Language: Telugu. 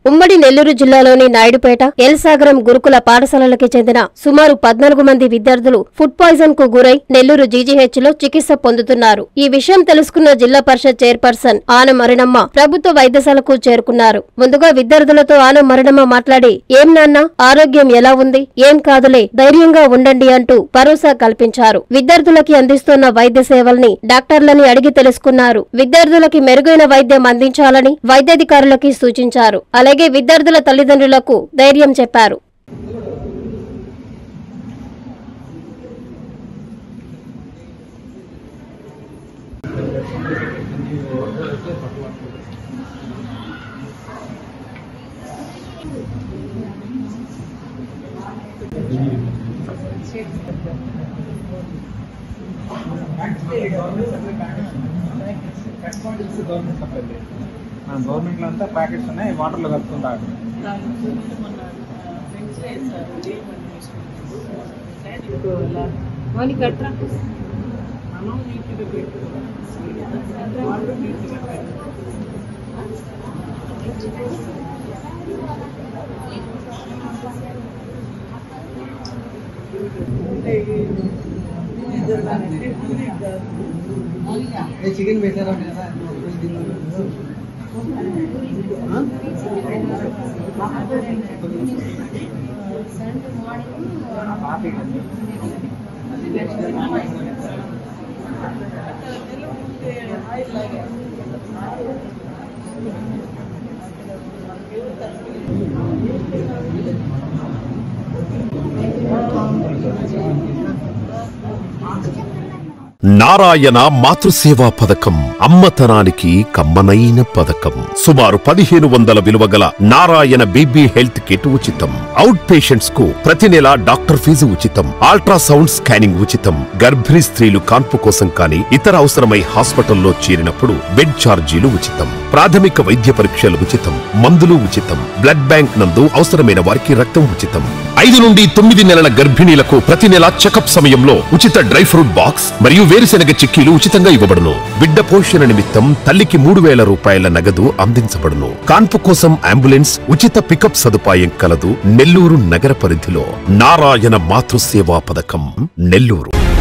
ఉమ్మడి నెల్లూరు జిల్లాలోని నాయుడుపేట ఎల్సాగరం గురుకుల పాఠశాలలకి చెందిన సుమారు పద్నాలుగు మంది విద్యార్థులు ఫుడ్ పాయిజన్ కు గురై నెల్లూరు జీజీహెచ్ లో చికిత్స పొందుతున్నారు ఈ విషయం తెలుసుకున్న జిల్లా పరిషత్ చైర్పర్సన్ ఆన మరణమ్మ ప్రభుత్వ వైద్యశాలకు చేరుకున్నారు ముందుగా విద్యార్థులతో ఆన మరణమ్మ మాట్లాడి ఏం నాన్న ఆరోగ్యం ఎలా ఉంది ఏం కాదులే ధైర్యంగా ఉండండి అంటూ భరోసా కల్పించారు విద్యార్థులకి అందిస్తున్న వైద్య సేవల్ని డాక్టర్లని అడిగి తెలుసుకున్నారు విద్యార్థులకి మెరుగైన వైద్యం అందించాలని వైద్యాధికారులకి సూచించారు అలాగే విద్యార్థుల తల్లిదండ్రులకు ధైర్యం చెప్పారు గవర్నమెంట్ లో అంతా ప్యాకెట్స్ ఉన్నాయి వాటర్ లో కలుపుకుని తాగడం వాని కట్రా చికెన్ పెట్టారా కదా నారాయణ మాతృసేవా పథకం అమ్మతనానికి కమ్మనైన పథకం సుమారు పదిహేను వందల విలువ గల నారాయణ బీబీ హెల్త్ కిట్ ఉచితం అవుట్ పేషెంట్స్ కు ప్రతి నెల డాక్టర్ ఫీజు ఉచితం అల్ట్రాసౌండ్ స్కానింగ్ ఉచితం గర్భిణీ స్త్రీలు కాన్పు కోసం కానీ ఇతర అవసరమై హాస్పిటల్లో చేరినప్పుడు బెడ్ ఛార్జీలు ఉచితం ప్రాథమిక వైద్య పరీక్షలు ఉచితం మందులు ఉచితం బ్లడ్ బ్యాంక్ నందు అవసరమైన వారికి రక్తం ఉచితం ఐదు నుండి తొమ్మిది నెలల గర్భిణీలకు ప్రతి నెల చెకప్ సమయంలో ఉచిత డ్రై ఫ్రూట్ బాక్స్ మరియు వేరుశెనగ చిక్కీలు ఉచితంగా ఇవ్వబడును బిడ్డ పోషణ నిమిత్తం తల్లికి మూడు వేల రూపాయల నగదు అందించబడును కాన్పు కోసం అంబులెన్స్ ఉచిత పికప్ సదుపాయం కలదు నెల్లూరు నగర పరిధిలో నారాయణ మాతృసేవా పథకం నెల్లూరు